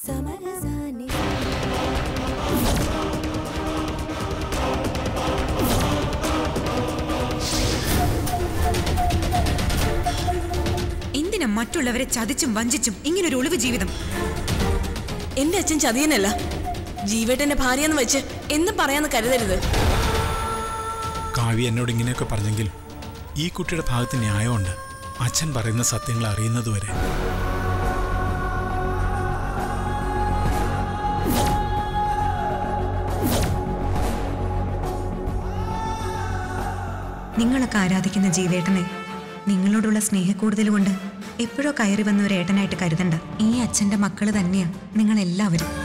എന്തിനാ മറ്റുള്ളവരെ ചതിച്ചും വഞ്ചിച്ചും ഇങ്ങനൊരു ഒളിവ് ജീവിതം എന്റെ അച്ഛൻ ചതിയനല്ല ജീവേട്ടന്റെ ഭാര്യയെന്ന് വെച്ച് എന്നും പറയാന്ന് കരുതരുത് കാവ്യ എന്നോട് ഇങ്ങനെയൊക്കെ പറഞ്ഞെങ്കിൽ ഈ കുട്ടിയുടെ ഭാഗത്ത് ന്യായമുണ്ട് അച്ഛൻ പറയുന്ന സത്യങ്ങൾ അറിയുന്നതുവരെ നിങ്ങളൊക്കെ ആരാധിക്കുന്ന ജീവേട്ടനെ നിങ്ങളോടുള്ള സ്നേഹക്കൂടുതൽ കൊണ്ട് എപ്പോഴോ കയറി വന്ന ഒരു ഏട്ടനായിട്ട് കരുതണ്ട ഈ അച്ഛന്റെ മക്കള് തന്നെയാ നിങ്ങളെല്ലാവരും